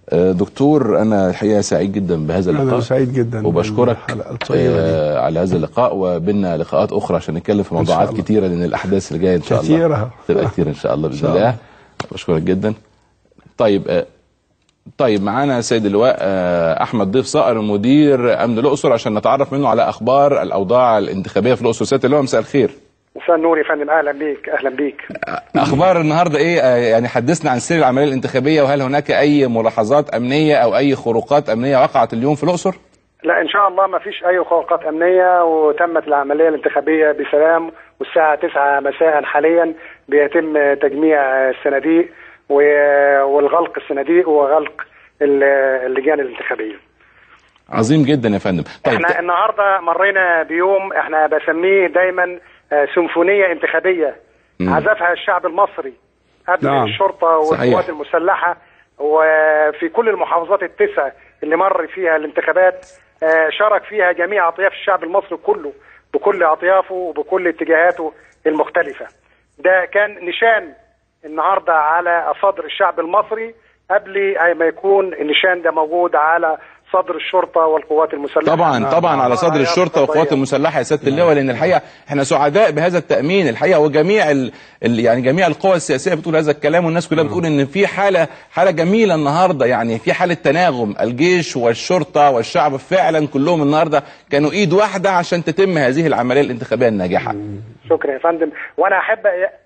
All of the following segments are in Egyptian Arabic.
آه، دكتور انا الحقيقه سعيد جدا بهذا اللقاء انا سعيد جدا وبشكرك بالحلقه الطيبه دي آه على هذا اللقاء وبيننا لقاءات اخرى عشان نتكلم في موضوعات الله. كتيره لان الاحداث اللي جايه ان شاء الله كتيرة. تبقى كتير ان شاء الله باذن شاء الله الله. بشكرك جدا طيب آه طيب معانا سيد اللواء آه احمد ضيف صقر مدير امن الاقصر عشان نتعرف منه على اخبار الاوضاع الانتخابيه في الاقصر سياده اللواء مساء الخير مساء النور يا فندم اهلا بيك اهلا بيك اخبار النهارده ايه آه، يعني حدثنا عن سير العمليه الانتخابيه وهل هناك اي ملاحظات امنيه او اي خروقات امنيه وقعت اليوم في الاقصر لا ان شاء الله ما فيش اي خروقات امنيه وتمت العمليه الانتخابيه بسلام والساعه 9 مساء حاليا بيتم تجميع الصناديق و- والغلق الصناديق وغلق ال- اللجان الانتخابيه عظيم جدا يا فندم طيب احنا النهارده مرينا بيوم احنا بسميه دايما آه، سيمفونيه انتخابيه مم. عزفها الشعب المصري قبل نعم. الشرطه صحيح. والقوات المسلحه وفي كل المحافظات التسع اللي مر فيها الانتخابات آه، شارك فيها جميع اطياف الشعب المصري كله بكل اطيافه وبكل اتجاهاته المختلفه ده كان نشان النهارده على صدر الشعب المصري قبل ما يكون النشان ده موجود على صدر الشرطه والقوات المسلحه طبعا طبعا على صدر الشرطه والقوات المسلحه يا سياده اللواء لان الحقيقه احنا سعداء بهذا التامين الحقيقه وجميع ال... ال... يعني جميع القوى السياسيه بتقول هذا الكلام والناس كلها بتقول ان في حاله حاله جميله النهارده يعني في حاله تناغم الجيش والشرطه والشعب فعلا كلهم النهارده كانوا ايد واحده عشان تتم هذه العمليه الانتخابيه الناجحه شكرا يا فندم وانا احب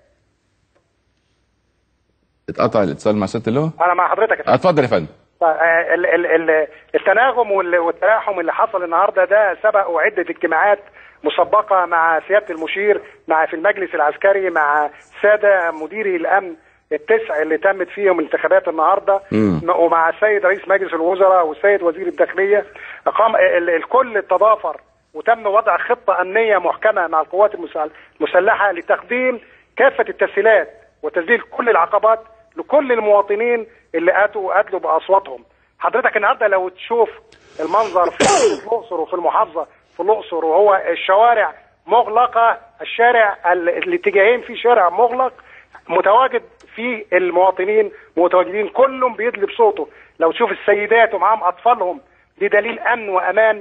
اتقطع الاتصال مع سياده اللواء انا مع حضرتك يا فندم اتفضل يا فندم آه، ال- ال- ال- التناغم وال- والتلاحم اللي حصل النهارده ده سبق وعده اجتماعات مسبقه مع سياده المشير مع في المجلس العسكري مع ساده مديري الامن التسع اللي تمت فيهم الانتخابات النهارده مم. م- ومع السيد رئيس مجلس الوزراء والسيد وزير الداخليه قام ال- الكل تضافر وتم وضع خطه امنيه محكمه مع القوات المسل- المسلحه لتقديم كافه التسهيلات وتذليل كل العقبات لكل المواطنين اللي اتوا ادلوا باصواتهم حضرتك النهارده لو تشوف المنظر في الاقصر وفي المحافظه في الاقصر وهو الشوارع مغلقه الشارع ال- الاتجاهين في شارع مغلق متواجد فيه المواطنين متواجدين كلهم بيدلي بصوته لو تشوف السيدات ومعاهم اطفالهم دي دليل امن وامان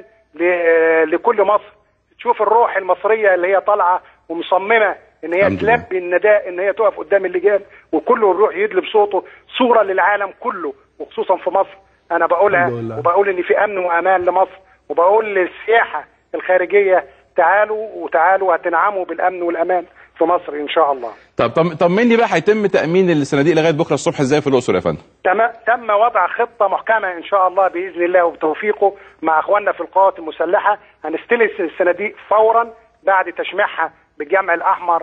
ل- لكل مصر تشوف الروح المصريه اللي هي طالعه ومصممه ان هي الحمد لله. تلبي النداء ان هي تقف قدام اللجان وكله يروح يدلي بصوته صوره للعالم كله وخصوصا في مصر انا بقولها الحمد لله. وبقول ان في امن وامان لمصر وبقول للسياحه الخارجيه تعالوا وتعالوا هتنعموا بالامن والامان في مصر ان شاء الله طب طم- طمني بقى هيتم تامين الصناديق لغايه بكره الصبح ازاي في الاقصر يا فندم تم تم وضع خطه محكمه ان شاء الله باذن الله وبتوفيقه مع اخواننا في القوات المسلحه هنستلم الصناديق فورا بعد تشميعها بالجمع الاحمر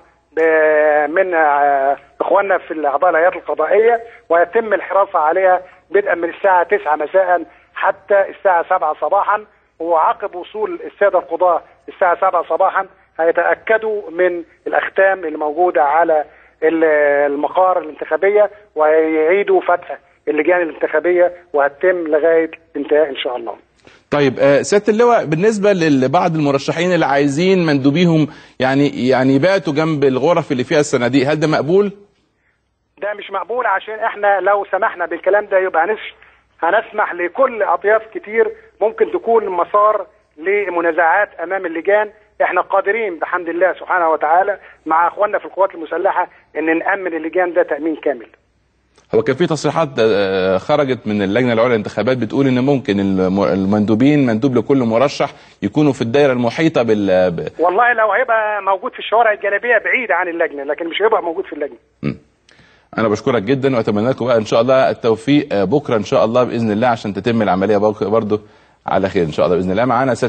ب- من آه، اخواننا في الاعضاء الهيئات القضائيه ويتم الحراسه عليها بدءا من الساعه 9 مساء حتى الساعه 7 صباحا وعقب وصول الساده القضاه الساعه 7 صباحا هيتاكدوا من الاختام اللي موجوده على ال- المقار الانتخابيه ويعيدوا فتح اللجان الانتخابيه وهتتم لغايه انتهاء ان شاء الله. طيب آه، سياده اللواء بالنسبه لبعض المرشحين اللي عايزين مندوبيهم يعني يعني يباتوا جنب الغرف اللي فيها الصناديق هل ده مقبول؟ ده مش مقبول عشان احنا لو سمحنا بالكلام ده يبقى هنش هنسمح لكل اطياف كتير ممكن تكون مسار لمنازعات امام اللجان احنا قادرين بحمد الله سبحانه وتعالى مع اخواننا في القوات المسلحه ان نامن اللجان ده تامين كامل. هو كان في تصريحات آه، خرجت من اللجنه العليا للانتخابات بتقول ان ممكن الم- المندوبين مندوب لكل مرشح يكونوا في الدائره المحيطه بال ب- والله لو هيبقى موجود في الشوارع الجانبيه بعيده عن اللجنه لكن مش هيبقى موجود في اللجنه. انا بشكرك جدا واتمنى لكم بقى ان شاء الله التوفيق آه، بكره ان شاء الله باذن الله عشان تتم العمليه برضه على خير ان شاء الله باذن الله معانا